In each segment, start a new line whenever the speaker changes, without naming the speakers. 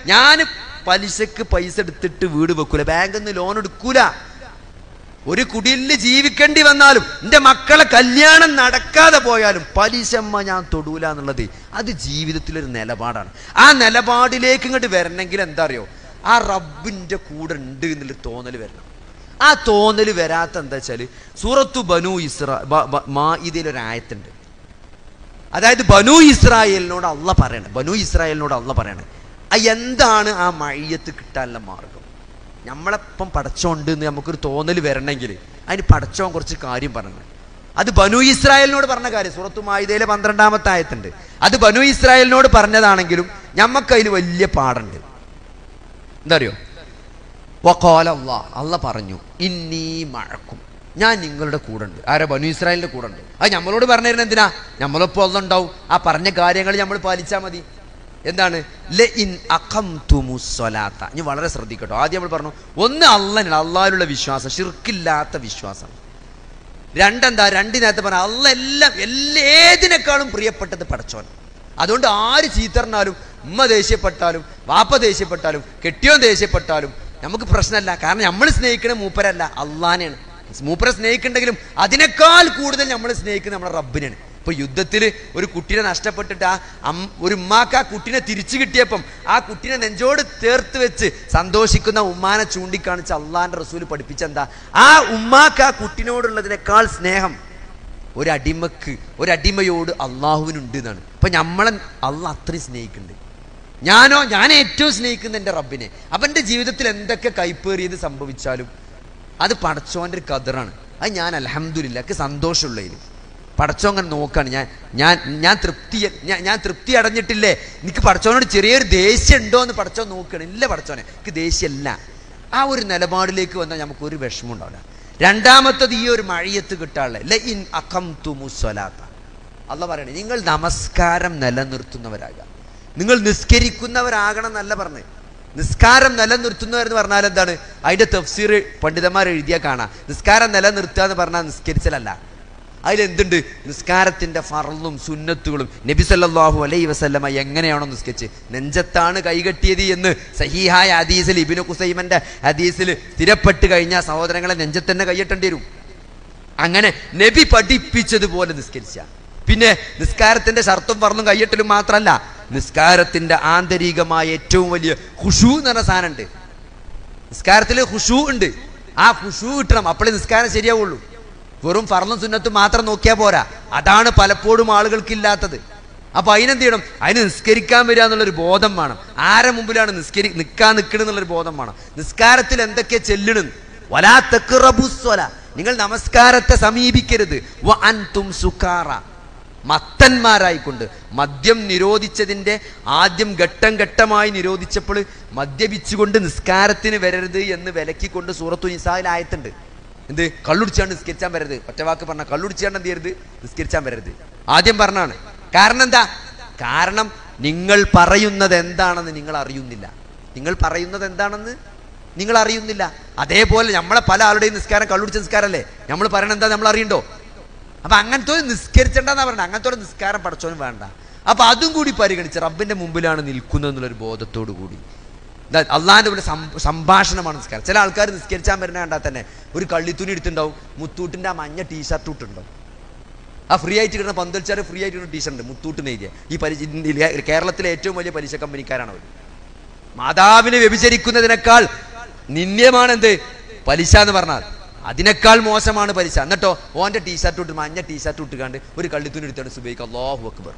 ഞാൻ പലിശക്ക് പൈസ എടുത്തിട്ട് വീട് വെക്കൂല ബാങ്കിൽ നിന്ന് ലോൺ എടുക്കൂല ഒരു കുടിലിൽ ജീവിക്കേണ്ടി വന്നാലും എൻ്റെ മക്കളെ കല്യാണം നടക്കാതെ പോയാലും പലിശമ്മ ഞാൻ തൊടൂല എന്നുള്ളത് അത് ജീവിതത്തിലൊരു നിലപാടാണ് ആ നിലപാടിലേക്ക് ഇങ്ങോട്ട് വരണമെങ്കിൽ എന്താ അറിയോ ആ റബ്ബിൻ്റെ കൂടെ ഉണ്ട് എന്നുള്ളൊരു തോന്നൽ വരണം ആ തോന്നൽ വരാത്ത എന്താ വെച്ചാൽ സൂറത്തു ബനു ഇസ്ര മാ ഇതിലൊരു ആയത്തുണ്ട് അതായത് ബനു ഇസ്രായേലിനോട് അള്ള പറയണം ബനു ഇസ്രായേലിനോട് അള്ള പറയണം ആ എന്താണ് ആ മഴയത്ത് കിട്ടാനുള്ള മാർഗം നമ്മളെപ്പം പടച്ചോണ്ട് എന്ന് നമുക്കൊരു തോന്നൽ വരണമെങ്കിൽ അതിന് പടച്ചോൻ കുറച്ച് കാര്യം പറഞ്ഞു അത് ബനു ഇസ്രായേലിനോട് പറഞ്ഞ കാര്യം സൂറത്തു മായിദയിലെ പന്ത്രണ്ടാമത്തെ ആയത്തുണ്ട് അത് ബനു ഇസ്രായേലിനോട് പറഞ്ഞതാണെങ്കിലും ഞമ്മക്കതിൽ വലിയ പാടുണ്ട് എന്താ അറിയോ വഖാല അള്ളാ അള്ള പറഞ്ഞു ഇന്നീ മഴക്കും ഞാൻ നിങ്ങളുടെ കൂടെ ഉണ്ട് ആരാ ബനു ഇസ്രായേലിന്റെ കൂടെ ഉണ്ട് അത് നമ്മളോട് പറഞ്ഞു തരുന്നത് എന്തിനാ നമ്മളിപ്പോൾ ഒന്നുണ്ടാവും ആ പറഞ്ഞ കാര്യങ്ങൾ നമ്മൾ പാലിച്ചാൽ മതി എന്താണ് ല ഇൻ അഖംതുമുസ്സലാത്ത ഇനി വളരെ ശ്രദ്ധിക്കട്ടോ ആദ്യം നമ്മൾ പറഞ്ഞു ഒന്ന് അള്ളനാണ് അള്ളാഹിലുള്ള വിശ്വാസം ഷിർക്കില്ലാത്ത വിശ്വാസം രണ്ടെന്താ രണ്ടിനകത്ത് പറഞ്ഞ അള്ള എല്ലാം എല്ലാ ഏതിനേക്കാളും പ്രിയപ്പെട്ടത് പടച്ചോൻ അതുകൊണ്ട് ആര് ചീത്തറിനാലും ഉമ്മ ദേഷ്യപ്പെട്ടാലും വാപ്പ ദേഷ്യപ്പെട്ടാലും കെട്ടിയോൻ ദേഷ്യപ്പെട്ടാലും നമുക്ക് പ്രശ്നമല്ല കാരണം നമ്മൾ സ്നേഹിക്കണ മൂപ്പരല്ല അള്ളാനെയാണ് മൂപ്പരെ സ്നേഹിക്കുന്നുണ്ടെങ്കിലും അതിനേക്കാൾ കൂടുതൽ നമ്മൾ സ്നേഹിക്കുന്നത് നമ്മുടെ റബ്ബിനാണ് ഇപ്പൊ യുദ്ധത്തിൽ ഒരു കുട്ടീനെ നഷ്ടപ്പെട്ടിട്ട് ആ അം ഒരു ഉമ്മാക്ക് ആ കുട്ടീനെ തിരിച്ചു കിട്ടിയപ്പം ആ കുട്ടീനെ നെഞ്ചോട് ചേർത്ത് വെച്ച് സന്തോഷിക്കുന്ന ഉമ്മാനെ ചൂണ്ടിക്കാണിച്ച് അള്ളാന്റെ റസൂല് പഠിപ്പിച്ചെന്താ ആ ഉമ്മാക്ക് ആ കുട്ടിനോടുള്ളതിനേക്കാൾ സ്നേഹം ഒരടിമക്ക് ഒരടിമയോട് അള്ളാഹുവിനുണ്ട് എന്നാണ് അപ്പൊ നമ്മളെ അള്ളാഹ് അത്രയും സ്നേഹിക്കുന്നുണ്ട് ഞാനോ ഞാൻ ഏറ്റവും സ്നേഹിക്കുന്ന എൻ്റെ റബ്ബിനെ അവൻ്റെ ജീവിതത്തിൽ എന്തൊക്കെ കൈപ്പേറിയത് സംഭവിച്ചാലും അത് പടച്ചോൻ്റെ ഒരു കതറാണ് അത് ഞാൻ അലഹമില്ല എനിക്ക് സന്തോഷമുള്ളതിൽ പടച്ചോൻ അങ്ങനെ നോക്കാണ് ഞാൻ ഞാൻ ഞാൻ തൃപ്തി ഞാൻ ഞാൻ തൃപ്തി അടഞ്ഞിട്ടില്ലേ എനിക്ക് പടച്ചോനോട് ചെറിയൊരു ദേഷ്യം ഉണ്ടോ എന്ന് പടച്ചോൻ നോക്കണം ഇല്ല പടച്ചോനെ എനിക്ക് ദേഷ്യമല്ല ആ ഒരു നിലപാടിലേക്ക് വന്നാൽ നമുക്ക് ഒരു വിഷമം ഉണ്ടാവില്ല രണ്ടാമത്തത് ഈ ഒരു മഴയത്ത് കിട്ടാനുള്ള ല ഇൻ അഖം തുമുസ്വലാത്ത അല്ല പറയണേ നിങ്ങൾ നമസ്കാരം നിലനിർത്തുന്നവരാകാം നിങ്ങൾ നിസ്കരിക്കുന്നവരാകണം എന്നല്ല പറഞ്ഞത് നിസ്കാരം നിലനിർത്തുന്നവരെന്ന് പറഞ്ഞാൽ എന്താണ് അതിന്റെ തഫ്സീർ പണ്ഡിതന്മാർ എഴുതിയാൽ കാണാം നിസ്കാരം നിലനിർത്തുക എന്ന് പറഞ്ഞാൽ നിസ്കരിച്ചലല്ല അതിലെന്തുണ്ട് നിസ്കാരത്തിന്റെ ഫറലും സുന്നത്തുകളും നബി സല്ലല്ലാഹു അലൈഹി വസല്ലമ എങ്ങനെയാണോ നിസ്കരിച്ച് നെഞ്ചത്താണ് കൈകെട്ടിയത് എന്ന് സഹീഹായ ഹദീസിൽ ഇബിനു കുസൈമന്റെ ഹദീസിൽ സ്ഥിരപ്പെട്ട് കഴിഞ്ഞാൽ സഹോദരങ്ങളെ നെഞ്ചത്ത് തന്നെ കൈയിട്ടേണ്ടി വരും അങ്ങനെ നബി പഠിപ്പിച്ചതുപോലെ നിസ്കരിച്ച പിന്നെ നിസ്കാരത്തിന്റെ ഷർത്തും പറന്നും കയ്യട്ടലും മാത്രമല്ല നിസ്കാരത്തിന്റെ ആന്തരികമായ ഏറ്റവും വലിയ ഹുഷു എന്ന് പറഞ്ഞ സാധനമുണ്ട് നിസ്കാരത്തിൽ ഹുഷു ഉണ്ട് ആ ഹുഷു കിട്ടണം അപ്പോഴേ നിസ്കാരം ശരിയാവുള്ളൂ വെറും ഫർന്നും സുന്നത്തും മാത്രം നോക്കിയാൽ പോരാ അതാണ് പലപ്പോഴും ആളുകൾക്ക് ഇല്ലാത്തത് അപ്പൊ അതിനെന്ത് ചെയ്യണം അതിന് നിസ്കരിക്കാൻ വരിക എന്നുള്ളൊരു ബോധം വേണം ആരെ മുമ്പിലാണ് നിസ്കരി നിൽക്കാൻ നിൽക്കണം എന്നുള്ളൊരു ബോധം വേണം നിസ്കാരത്തിൽ എന്തൊക്കെ ചെല്ലണം വലാ തെക്കുറബുസ്വല നിങ്ങൾ നമസ്കാരത്തെ സമീപിക്കരുത് വ അൻതും സുക്കാറ മത്തന്മാരായിക്കൊണ്ട് മദ്യം നിരോധിച്ചതിൻ്റെ ആദ്യം ഘട്ടം ഘട്ടമായി നിരോധിച്ചപ്പോൾ മദ്യപിച്ചുകൊണ്ട് നിസ്കാരത്തിന് വരരുത് എന്ന് വിലക്കിക്കൊണ്ട് സൂറത്തു നിസായിൽ ആയത്തുണ്ട് എന്ത് കള്ളുടിച്ചാണ്ട് നിസ്കരിച്ചാൻ വരരുത് ഒറ്റ വാക്ക് പറഞ്ഞ കള്ളുടിച്ചാണ്ട് എന്ത് ചെയ്യരുത് നിസ്കരിച്ചാൻ വരരുത് ആദ്യം പറഞ്ഞാണ് കാരണം എന്താ കാരണം നിങ്ങൾ പറയുന്നത് എന്താണെന്ന് നിങ്ങൾ അറിയുന്നില്ല നിങ്ങൾ പറയുന്നത് എന്താണെന്ന് നിങ്ങൾ അറിയുന്നില്ല അതേപോലെ നമ്മളെ പല ആളുടെയും നിസ്കാരം കള്ളുടിച്ച നിസ്കാരമല്ലേ നമ്മൾ പറയണത് എന്താ നമ്മൾ അറിയണ്ടോ അപ്പൊ അങ്ങനത്തെ ഒരു നിസ്കരിച്ചണ്ടെന്നാ പറഞ്ഞത് അങ്ങനത്തെ ഒരു നിസ്കാരം പഠിച്ചോനും വേണ്ട അപ്പൊ അതും കൂടി പരിഗണിച്ച് റബ്ബിന്റെ മുമ്പിലാണ് നിൽക്കുന്നത് എന്നുള്ളൊരു ബോധത്തോടു കൂടി അള്ളാഹിന്റെ പോലെ സംഭാഷണമാണ് നിസ്കാരം ചില ആൾക്കാർ നിസ്കരിച്ചാൻ വരുന്ന കണ്ടാൽ തന്നെ ഒരു കള്ളിത്തുണി എടുത്തിട്ടുണ്ടാവും മുത്തൂട്ടിന്റെ ആ മഞ്ഞ ടീഷർട്ട് ഇട്ടുണ്ടാവും ആ ഫ്രീ ആയിട്ട് കിട്ടുന്ന പന്തൽച്ചാറ് ഫ്രീ ആയിട്ട് കിട്ടുന്ന ടീഷർട്ട് മുത്തൂട്ടിന് എഴുതിയ ഈ പലിശ കേരളത്തിലെ ഏറ്റവും വലിയ പലിശ കമ്പനിക്കാരാണ് അവർ മാതാവിനെ വ്യഭിചരിക്കുന്നതിനേക്കാൾ നിന്ദ്യമാണ് എന്ത് പലിശ എന്ന് പറഞ്ഞാൽ അതിനേക്കാൾ മോശമാണ് പലിശ എന്നിട്ടോ ഓന്റെ ടീഷർട്ട് ഇട്ട് മഞ്ഞ ടീഷർട്ട് ഇട്ടുകാണ്ട് ഒരു കള്ളിത്തുണി എടുത്താണ് സുബൈക്ക് അള്ളാഹു അക്ബർ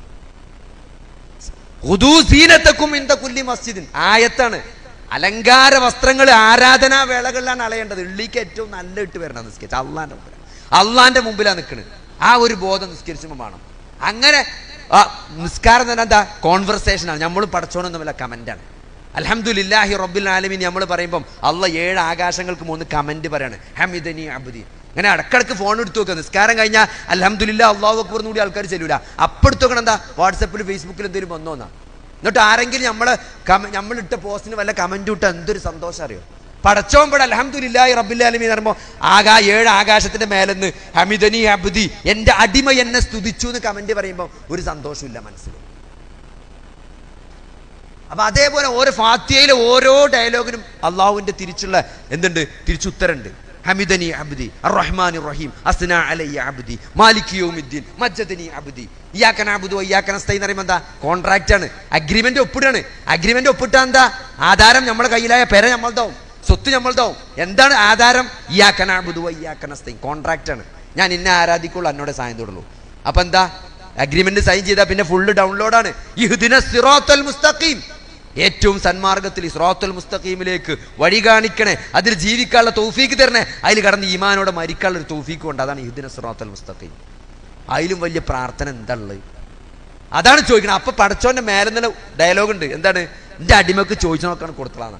ഹുദൂസീനത്തക്കും ഇന്ത കുല്ലി മസ്ജിദിൻ ആയത്താണ് അലങ്കാര വസ്ത്രങ്ങൾ ആരാധനാ വേളകളിലാണ് അളയേണ്ടത് ഉള്ളിക്ക് ഏറ്റവും നല്ല ഇട്ട് വരണം നിസ്കരിച്ച് അള്ളാന്റെ മുമ്പിൽ അള്ളാന്റെ മുമ്പിലാണ് നിൽക്കുന്നത് ആ ഒരു ബോധം നിസ്കരിച്ചുമ്പോൾ വേണം അങ്ങനെ ആ നിസ്കാരം തന്നെ എന്താ കോൺവെർസേഷനാണ് നമ്മളും പടച്ചോണും തമ്മിലുള്ള കമന്റാണ് അലഹമുല്ലാഹി റബ്ബിൽ ആലമീൻ നമ്മൾ പറയുമ്പം അള്ള ഏഴ് ആകാശങ്ങൾക്ക് മൂന്ന് കമന്റ് പറയാണ് ഹമിദനി അബുദി അങ്ങനെ ഇടക്കിടക്ക് ഫോൺ എടുത്തു നോക്കുക നിസ്കാരം കഴിഞ്ഞാൽ അലഹമുല്ല അള്ളാഹു അക്ബർ കൂടി ആൾക്കാർ ചെല്ലൂല അപ്പം എടുത്തു നോക്കണം എന്താ വാട്സപ്പിൽ ഫേസ്ബുക്കിൽ എന്തെങ്കിലും വന്നോന്നാ എന്നിട്ട് ആരെങ്കിലും നമ്മള് നമ്മൾ ഇട്ട പോസ്റ്റിന് വല്ല കമന്റ് ഇട്ട എന്തൊരു സന്തോഷം അറിയോ പടച്ചോമ്പട അലഹമുല്ലാഹി റബ്ബില്ലാലമീൻ പറയുമ്പോൾ ആകാ ഏഴ് ആകാശത്തിന്റെ മേലെന്ന് ഹമിദനി അബുദി എന്റെ അടിമ എന്നെ സ്തുതിച്ചു എന്ന് കമന്റ് പറയുമ്പോൾ ഒരു സന്തോഷമില്ല മനസ്സിൽ അപ്പൊ അതേപോലെ ഓരോ ഫാത്തിയയിലെ ഓരോ ഡയലോഗിനും അള്ളാഹുവിന്റെ തിരിച്ചുള്ള എന്തുണ്ട് തിരിച്ചുത്തരണ്ട് ഹമിദനി അബ്ദി അറഹ്മാൻ റഹീം അസ്ന അലയ്യ അബ്ദി മാലിക് യൗമിദ്ദീൻ മജ്ജദനി അബ്ദി ഇയാക്കന അബ്ദു ഇയാക്കന സ്തൈ എന്ന് പറയുമ്പോൾ എന്താ കോൺട്രാക്റ്റ് ആണ് അഗ്രിമെന്റ് ഒപ്പിടാണ് അഗ്രിമെന്റ് ഒപ്പിട്ടാ എന്താ ആധാരം നമ്മുടെ കയ്യിലായ പെര നമ്മളതാവും സ്വത്ത് നമ്മളതാവും എന്താണ് ആധാരം ഇയാക്കന അബ്ദു ഇയാക്കന സ്തൈ കോൺട്രാക്റ്റ് ആണ് ഞാൻ ഇന്നെ ആരാധിക്കുള്ളൂ എന്നോട് സായം തൊടുള്ളൂ അപ്പൊ എന്താ അഗ്രിമെന്റ് സൈൻ ചെയ്താൽ പിന്നെ ഫുള്ള് ഡൗൺലോഡാണ് ഇഹ്ദിന സിറാത്തൽ മുസ്തഖീം ഏറ്റവും സന്മാർഗത്തിൽ ഇസ്രാത്തുൽ മുസ്തഖീമിലേക്ക് വഴി കാണിക്കണേ അതിൽ ജീവിക്കാനുള്ള തൗഫീക്ക് തരണേ അതിൽ കടന്ന് ഈമാനോടെ മരിക്കാനുള്ള ഒരു തൗഫീക്ക് ഉണ്ട് അതാണ് ഇഹ്ദിന സിറാത്തുൽ മുസ്തഖീം അതിലും വലിയ പ്രാർത്ഥന എന്താ ഉള്ളത് അതാണ് ചോദിക്കണം അപ്പൊ പടച്ചോന്റെ മേലെ തന്നെ ഡയലോഗ് ഉണ്ട് എന്താണ് എന്റെ അടിമക്ക് ചോദിച്ചു നോക്കാൻ കൊടുത്തതാണ്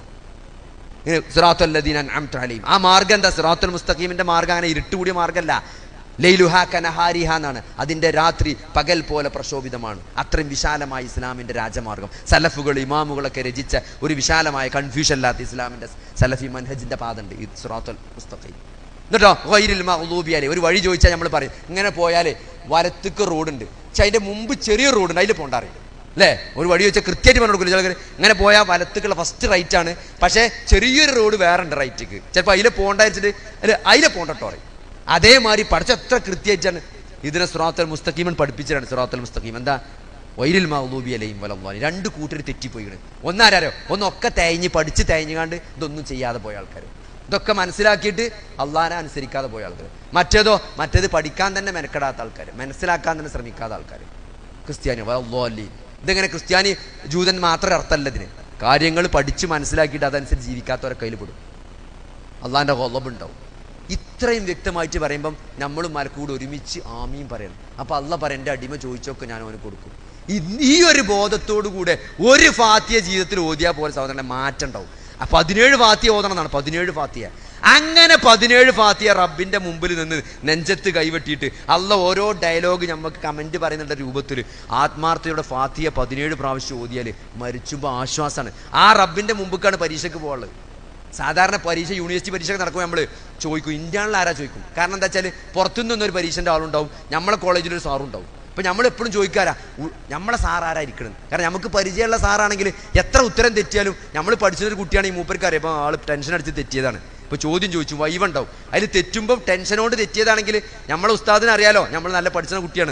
സിറാത്തുല്ലദീൻ അൻഅംത അലൈഹിം ആ മാർഗം എന്താ സിറാത്തുൽ മുസ്തഖീമിന്റെ മാർഗം അങ്ങനെ ഇരുട്ടുകൂടിയ മാർഗമല്ല ലൈലുഹ കനഹാരിഹ എന്നാണ് അതിന്റെ രാത്രി പകൽ പോലെ പ്രശോഭിതമാണ് അത്രയും വിശാലമായ ഇസ്ലാമിന്റെ രാജമാർഗം സലഫുകൾ ഇമാമുകളൊക്കെ രചിച്ച ഒരു വിശാലമായ കൺഫ്യൂഷൻ ഇല്ലാത്ത ഇസ്ലാമിന്റെ സലഫി മൻഹജിന്റെ പാതുണ്ട് ഈ സിറാത്തുൽ മുസ്തഖീം എന്നിട്ടോ വൈരിൽ മഹ്ലൂബിയാലേ ഒരു വഴി ചോദിച്ചാൽ നമ്മൾ പറയും ഇങ്ങനെ പോയാലേ വലത്തേക്ക് റോഡുണ്ട് പക്ഷെ അതിന്റെ മുമ്പ് ചെറിയ റോഡുണ്ട് അതിൽ പോകണ്ടറിയും അല്ലേ ഒരു വഴി വെച്ചാൽ കൃത്യമായിട്ട് പറഞ്ഞു കൊടുക്കില്ല ചിലർ ഇങ്ങനെ പോയാൽ വലത്തേക്കുള്ള ഫസ്റ്റ് റൈറ്റ് ആണ് പക്ഷേ ചെറിയൊരു റോഡ് വേറെ ഉണ്ട് റൈറ്റിക്ക് ചിലപ്പോൾ അതിലെ പോകണ്ടായിരിച്ചിട്ട് അല്ല അതിലെ പോകണ്ടോ പറയും അതേമാതിരി പഠിച്ച എത്ര കൃത്യമായിട്ടാണ് ഇതിനെ സുറാത്തൽ മുസ്തഖീമൻ പഠിപ്പിച്ചിട്ടാണ് സുറാത്തൽ മുസ്തഖീം എന്താ വൈരിൽ മഹ്ലൂബി അലയും വലം രണ്ട് കൂട്ടർ തെറ്റിപ്പോയിക്കണ് ഒന്നാരോ ഒന്നൊക്കെ തേഞ്ഞ് പഠിച്ച് തേഞ്ഞുകാണ്ട് ഇതൊന്നും ചെയ്യാതെ പോയ ആൾക്കാർ ഇതൊക്കെ മനസ്സിലാക്കിയിട്ട് അള്ളാനെ അനുസരിക്കാതെ പോയ ആൾക്കാർ മറ്റേതോ മറ്റേത് പഠിക്കാൻ തന്നെ മെനക്കെടാത്ത ആൾക്കാർ മനസ്സിലാക്കാൻ തന്നെ ശ്രമിക്കാത്ത ആൾക്കാർ ക്രിസ്ത്യാനി വല്ലി ഇതെങ്ങനെ ക്രിസ്ത്യാനി ജൂതൻ മാത്രം അർത്ഥമല്ല ഇതിന് കാര്യങ്ങൾ പഠിച്ച് മനസ്സിലാക്കിയിട്ട് അതനുസരിച്ച് ജീവിക്കാത്തവരെ കയ്യിൽ പെടും അള്ളാൻ്റെ കൊള്ളബുണ്ടാവും ഇത്രയും വ്യക്തമായിട്ട് പറയുമ്പം നമ്മൾ മലക്കൂടെ ഒരുമിച്ച് ആമീൻ പറയണം അപ്പൊ അല്ല പറ എൻ്റെ അടിമ ചോദിച്ചൊക്കെ ഞാൻ അവന് കൊടുക്കും ഈ- ഈ ഒരു ബോധത്തോടു കൂടെ ഒരു ഫാത്തിയ ജീവിതത്തിൽ ഓതിയാ പോലെ സഹോദരനെ മാറ്റം ഉണ്ടാവും ആ പതിനേഴ് ഫാത്തിയ ഓതണം എന്നാണ് പതിനേഴ് ഫാത്തിയ അങ്ങനെ പതിനേഴ് ഫാത്തിയ റബ്ബിന്റെ മുമ്പിൽ നിന്ന് നെഞ്ചത്ത് കൈവെട്ടിയിട്ട് അല്ല ഓരോ ഡയലോഗ് നമുക്ക് കമന്റ് പറയുന്ന രൂപത്തിൽ ആത്മാർത്ഥയുടെ ഫാത്തിയ പതിനേഴ് പ്രാവശ്യം ഓതിയാൽ മരിച്ചുമ്പോൾ ആശ്വാസമാണ് ആ റബ്ബിന്റെ മുമ്പിക്കാണ് പരീക്ഷയ്ക്ക് പോകുള്ളത് സാധാരണ പരീക്ഷ യൂണിവേഴ്സിറ്റി പരീക്ഷ നടക്കുമ്പോൾ നമ്മൾ ചോദിക്കും ഇന്ത്യനിൽ ആരാ ചോദിക്കും കാരണം എന്താ വെച്ചാൽ പുറത്തുനിന്ന് ഒരു പരീക്ഷൻ്റെ ആളുണ്ടാവും നമ്മളെ കോളേജിൽ ഒരു സാറും ഉണ്ടാവും ഇപ്പം നമ്മൾ എപ്പോഴും ചോദിക്കാരാ ഉ- നമ്മളെ സാർ ആരാ ഇരിക്കണം കാരണം നമുക്ക് പരിചയമുള്ള സാറാണെങ്കിൽ എത്ര ഉത്തരം തെറ്റിയാലും നമ്മൾ പഠിച്ചൊരു കുട്ടിയാണ് ഈ മൂപ്പർക്കാരെ ഇപ്പം ആൾ ടെൻഷൻ അടിച്ച് തെറ്റിയതാണ് ഇപ്പോൾ ചോദ്യം ചോദിച്ചു വൈവ് ഉണ്ടാവും അതിൽ തെറ്റുമ്പം ടെൻഷനോട് തെറ്റിയതാണെങ്കിൽ നമ്മളെ ഉസ്താദിനെ അറിയാലോ നമ്മൾ നല്ല പഠിച്ച കുട്ടിയാണ്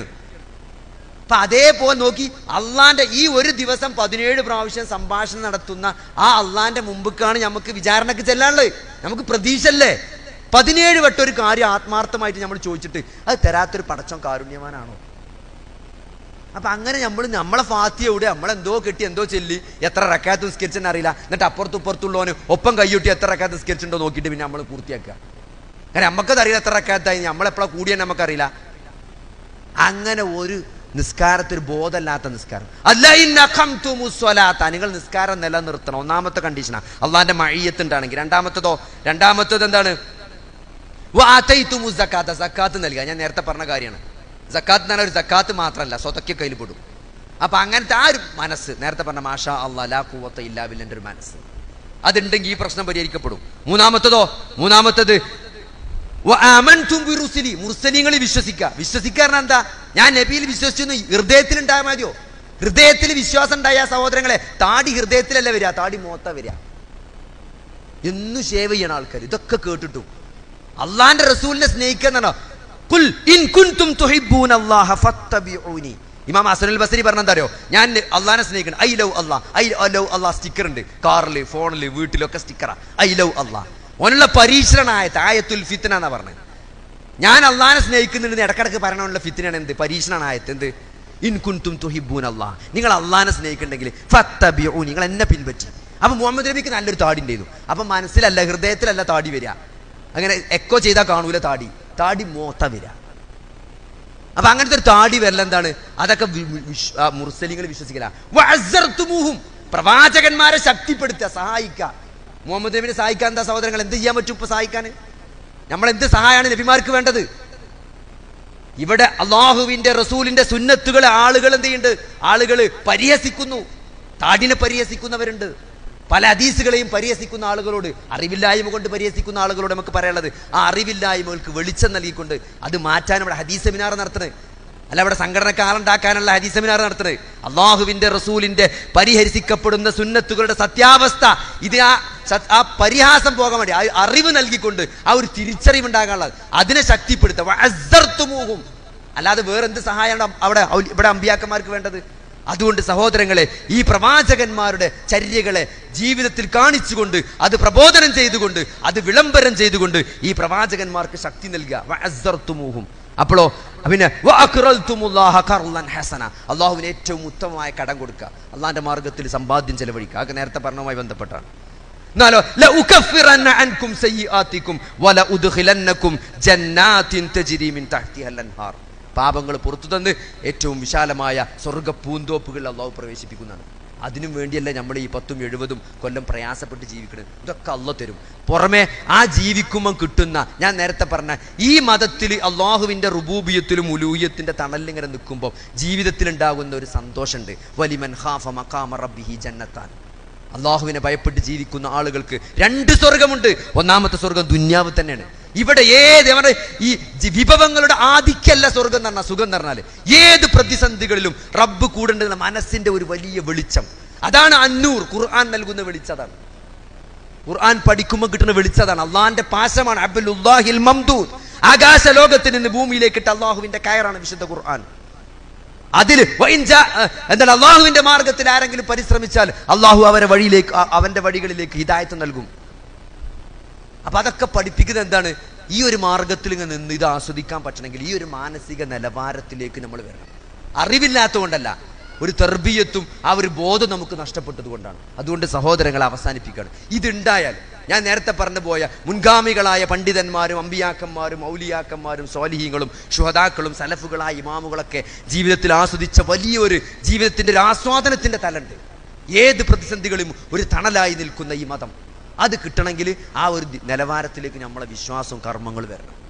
അപ്പൊ അതേപോലെ നോക്കി അള്ളാന്റെ ഈ ഒരു ദിവസം പതിനേഴ് പ്രാവശ്യം സംഭാഷണം നടത്തുന്ന ആ അള്ളാന്റെ മുമ്പിക്കാണ് നമുക്ക് വിചാരണക്ക് ചെല്ലാനുള്ളത് നമുക്ക് പ്രതീക്ഷല്ലേ പതിനേഴ് വട്ടം ഒരു കാര്യം ആത്മാർത്ഥമായിട്ട് നമ്മൾ ചോദിച്ചിട്ട് അത് തരാത്തൊരു പടച്ചം കാരുണ്യവാനാണോ അപ്പൊ അങ്ങനെ നമ്മൾ നമ്മളെ ഫാത്തിയോടെ നമ്മളെന്തോ കെട്ടി എന്തോ ചെല്ലി എത്ര റക്കാത്ത് നിസ്കരിച്ചെന്ന് അറിയില്ല എന്നിട്ട് അപ്പുറത്തും ഇപ്പുറത്തുള്ളവന് ഒപ്പം കൈയൊട്ടി എത്ര റക്കാത്ത് നിസ്കരിച്ചിട്ടുണ്ടോ നോക്കിയിട്ട് പിന്നെ നമ്മൾ പൂർത്തിയാക്കുക കാരണം നമുക്കത് അറിയില്ല എത്ര റക്കാത്തായി നമ്മളെപ്പോഴാണ് കൂടിയെന്ന് നമുക്കറിയില്ല അങ്ങനെ ഒരു നിസ്കാരത്തിൽ ബോധമല്ലാത്ത നിസ്കാരം അല്ല ഇന്നഖംതുമുസ്വലാത്ത നിങ്ങൾ നിസ്കാരം നിലനിർത്തണം ഒന്നാമത്തെ കണ്ടീഷനാ അള്ളാന്റെ മഴയത്തുണ്ടാണെങ്കിൽ രണ്ടാമത്തതോ രണ്ടാമത്തത് എന്താണ് വാതൈതുമു സക്കാത്ത സക്കാത്ത് നൽകുക ഞാൻ നേരത്തെ പറഞ്ഞ കാര്യമാണ് സക്കാത്ത് എന്ന് പറഞ്ഞാൽ ഒരു സക്കാത്ത് മാത്രമല്ല സ്വതക്കെ കയ്യിൽ പെടും അപ്പൊ അങ്ങനത്തെ ആ ഒരു മനസ്സ് നേരത്തെ പറഞ്ഞ മാഷാ അള്ളാ ലാ കൂവത്ത ഇല്ലാ ബില്ലന്റെ ഒരു മനസ്സ് അതുണ്ടെങ്കിൽ ഈ പ്രശ്നം പരിഹരിക്കപ്പെടും മൂന്നാമത്തതോ മൂന്നാമത്തത് വആമൻതും ബിറുസുലി മുർസലിങ്ങളിൽ വിശ്വസിക്കുക വിശ്വസിക്കാരണം എന്താ ഞാൻ നബിയിൽ വിശ്വസിച്ചു ഹൃദയത്തിൽ ഉണ്ടായാൽ മതിയോ ഹൃദയത്തിൽ വിശ്വാസം ഉണ്ടായ സഹോദരങ്ങളെ താടി ഹൃദയത്തിലല്ല വരിക താടി മോത്ത വരിക എന്നു സേവ ചെയ്യണ ആൾക്കാർ ഇതൊക്കെ കേട്ടിട്ടും അള്ളാന്റെ റസൂലിനെ സ്നേഹിക്കുക എന്നാണോ കുൽ ഇൻ കുൻതും തുഹിബ്ബൂന അല്ലാഹ ഫത്തബിഊനി ഇമാം ഹസനുൽ ബസരി പറഞ്ഞ എന്താ അറിയോ ഞാൻ അള്ളാഹിനെ സ്നേഹിക്കണം I love Allah I love Allah sticker ഉണ്ട് കാറിൽ ഫോണിൽ വീട്ടിലൊക്കെ സ്റ്റിക്കറാ ഐ ലവ് അല്ലാ ഓനുള്ള പരീക്ഷണായത്ത് ആയത്തുൽ ഫിത്തന എന്നാ പറഞ്ഞത് ഞാൻ അള്ളാഹിനെ സ്നേഹിക്കുന്നുണ്ടെന്ന് ഇടക്കിടക്ക് പറയണമുള്ള ഫിത്തിനാണ് എന്ത് പരീക്ഷണായത്ത് എന്ത് ഇൻ കുൻതും തുഹിബൂൻ അള്ളാഹ് നിങ്ങൾ അള്ളാഹിനെ സ്നേഹിക്കുന്നുണ്ടെങ്കിൽ ഫത്തബിഊ നിങ്ങൾ എന്നെ പിൻപറ്റി അപ്പൊ മുഹമ്മദ് നബിക്ക് നല്ലൊരു താടി ഉണ്ടായിരുന്നു അപ്പൊ മനസ്സിലല്ല ഹൃദയത്തിലല്ല താടി വരിക അങ്ങനെ എക്കോ ചെയ്താൽ കാണൂല താടി താടി മോത്ത വരിക അപ്പൊ അങ്ങനത്തെ ഒരു താടി വരല എന്താണ് അതൊക്കെ മുർസലിങ്ങൾ വിശ്വസിക്കല വഅസ്സർത്തുമൂഹും. പ്രവാചകന്മാരെ ശക്തിപ്പെടുത്തുക സഹായിക്കുക മുഹമ്മദ് നബിനെ സഹായിക്കാൻ എന്താ സഹോദരങ്ങൾ എന്ത് ചെയ്യാൻ പറ്റും ഇപ്പൊ സഹായിക്കാൻ നമ്മൾ എന്ത് സഹായമാണ് നബിമാർക്ക് വേണ്ടത് ഇവിടെ അള്ളാഹുവിന്റെ റസൂലിന്റെ സുന്നത്തുകളെ ആളുകൾ എന്ത് ചെയ്യുന്നുണ്ട് ആളുകൾ പരിഹസിക്കുന്നു താടിനെ പരിഹസിക്കുന്നവരുണ്ട് പല ഹദീസുകളെയും പരിഹസിക്കുന്ന ആളുകളോട് അറിവില്ലായ്മ കൊണ്ട് പരിഹസിക്കുന്ന ആളുകളോട് നമുക്ക് പറയാനുള്ളത് ആ അറിവില്ലായ്മകൾക്ക് വെളിച്ചം നൽകിക്കൊണ്ട് അത് മാറ്റാൻ ഇവിടെ ഹദീസ് സെമിനാർ നടത്തുന്നത് അല്ല അവിടെ സംഘടനക്ക് ആളുണ്ടാക്കാനുള്ള ഹദീസ് സെമിനാർ നടത്തുന്നത് അള്ളാഹുവിന്റെ റസൂലിന്റെ പരിഹരിക്കപ്പെടുന്ന സുന്നത്തുകളുടെ സത്യാവസ്ഥ ഇത് ആ സത്- ആ പരിഹാസം പോകാൻ വേണ്ടി ആ അറിവ് നൽകിക്കൊണ്ട് ആ ഒരു തിരിച്ചറിവ് ഉണ്ടാകാനുള്ളത് അതിനെ ശക്തിപ്പെടുത്തുക വഅസ്സർത്തുമൂഹും. അല്ലാതെ വേറെന്ത് സഹായമാണ് അവിടെ ഔലി- ഇവിടെ അമ്പിയാക്കന്മാർക്ക് വേണ്ടത് അതുകൊണ്ട് സഹോദരങ്ങളെ ഈ പ്രവാചകന്മാരുടെ ചര്യകളെ ജീവിതത്തിൽ കാണിച്ചുകൊണ്ട് അത് പ്രബോധനം ചെയ്തുകൊണ്ട് അത് വിളംബരം ചെയ്തുകൊണ്ട് ഈ പ്രവാചകന്മാർക്ക് ശക്തി നൽകുക വഅസ്സർത്തുമൂഹും. അപ്പോഴോ പിന്നെ വഅഖ്റൽതുമുല്ലാഹ ഖർളൻ ഹസന അള്ളാഹുവിന് ഏറ്റവും ഉത്തമമായ കടം കൊടുക്കുക അള്ളാഹിന്റെ മാർഗത്തിൽ സമ്പാദ്യം ചെലവഴിക്കുക അതൊക്കെ നേരത്തെ പറഞ്ഞതുമായി ബന്ധപ്പെട്ടാണ് എന്നാലോ ലഉകഫിറന്ന അൻകും സയ്യിആതികും വലഉദ്ഖിലന്നകും ജന്നാത്തിൻ തജ്രി മിൻ തഹ്തിഹൽ അൻഹാർ പാപങ്ങൾ പുറത്തു തന്ന് ഏറ്റവും വിശാലമായ സ്വർഗ പൂന്തോപ്പുകൾ അള്ളാഹു പ്രവേശിപ്പിക്കുന്നതാണ് അതിനും വേണ്ടിയല്ല നമ്മൾ ഈ പത്തും എഴുപതും കൊല്ലം പ്രയാസപ്പെട്ട് ജീവിക്കുന്നത് ഇതൊക്കെ അള്ള തരും പുറമെ ആ ജീവിക്കുമ്പോൾ കിട്ടുന്ന ഞാൻ നേരത്തെ പറഞ്ഞ ഈ മതത്തിൽ അള്ളാഹുവിൻ്റെ റുബൂബിയത്തിലും ഉലൂയത്തിൻ്റെ തണലിങ്ങനെ നിൽക്കുമ്പോൾ ജീവിതത്തിൽ ഉണ്ടാകുന്ന ഒരു സന്തോഷമുണ്ട് വലിമൻ ഹാഫ മക്കാമ റബ്ബിഹി ജന്നത്താൻ അള്ളാഹുവിനെ ഭയപ്പെട്ട് ജീവിക്കുന്ന ആളുകൾക്ക് രണ്ട് സ്വർഗമുണ്ട് ഒന്നാമത്തെ സ്വർഗം ദുന്യാവ് തന്നെയാണ് ഇവിടെ ഏത് അവരുടെ ഈ ജി- വിഭവങ്ങളുടെ ആധിക്യല്ല സ്വർഗം എന്ന് പറഞ്ഞാൽ സുഖം എന്ന് പറഞ്ഞാൽ ഏത് പ്രതിസന്ധികളിലും റബ്ബ് കൂടേണ്ടുന്ന മനസ്സിന്റെ ഒരു വലിയ വെളിച്ചം അതാണ് അന്നൂർ ഖുർആൻ നൽകുന്ന വെളിച്ചതാണ് ഖുർആൻ പഠിക്കുമ്പോൾ കിട്ടുന്ന വെളിച്ചതാണ് അള്ളാഹിന്റെ പാശമാണ് അബ്ദുല്ലാഹിൽ മംദൂദ് ആകാശ ലോകത്തിൽ നിന്ന് ഭൂമിയിലേക്ക് ഇട്ട അള്ളാഹുവിന്റെ കയറാണ് വിശുദ്ധ ഖുർആൻ അതിൽ എന്താണ് അള്ളാഹുവിന്റെ മാർഗത്തിൽ ആരെങ്കിലും പരിശ്രമിച്ചാൽ അള്ളാഹു അവരെ വഴിയിലേക്ക് അ- അവന്റെ വഴികളിലേക്ക് ഹിദായത്ത് നൽകും അപ്പൊ അതൊക്കെ പഠിപ്പിക്കുന്നത് എന്താണ് ഈ ഒരു മാർഗത്തിൽ ഇങ്ങനെ നിന്ന് ഇത് ആസ്വദിക്കാൻ പറ്റണമെങ്കിൽ ഈ ഒരു മാനസിക നിലവാരത്തിലേക്ക് നമ്മൾ വരണം അറിവില്ലാത്തതുകൊണ്ടല്ല ഒരു തെർബീയത്തും ആ ഒരു ബോധം നമുക്ക് നഷ്ടപ്പെട്ടത് കൊണ്ടാണ് അതുകൊണ്ട് സഹോദരങ്ങളെ അവസാനിപ്പിക്കുകയാണ് ഇതുണ്ടായാൽ ഞാൻ നേരത്തെ പറഞ്ഞു പോയ മുൻഗാമികളായ പണ്ഡിതന്മാരും അമ്പിയാക്കന്മാരും ഔലിയാക്കന്മാരും സ്വാലിഹീങ്ങളും ശുഹതാക്കളും സലഫുകളായ ഇമാമുകളൊക്കെ ജീവിതത്തിൽ ആസ്വദിച്ച വലിയൊരു ജീവിതത്തിന്റെ ഒരു ആസ്വാദനത്തിന്റെ തലുണ്ട് ഏത് പ്രതിസന്ധികളും ഒരു തണലായി നിൽക്കുന്ന ഈ മതം അത് കിട്ടണമെങ്കിൽ ആ ഒരു ദി- നിലവാരത്തിലേക്ക് നമ്മളെ വിശ്വാസവും കർമ്മങ്ങളും വരണം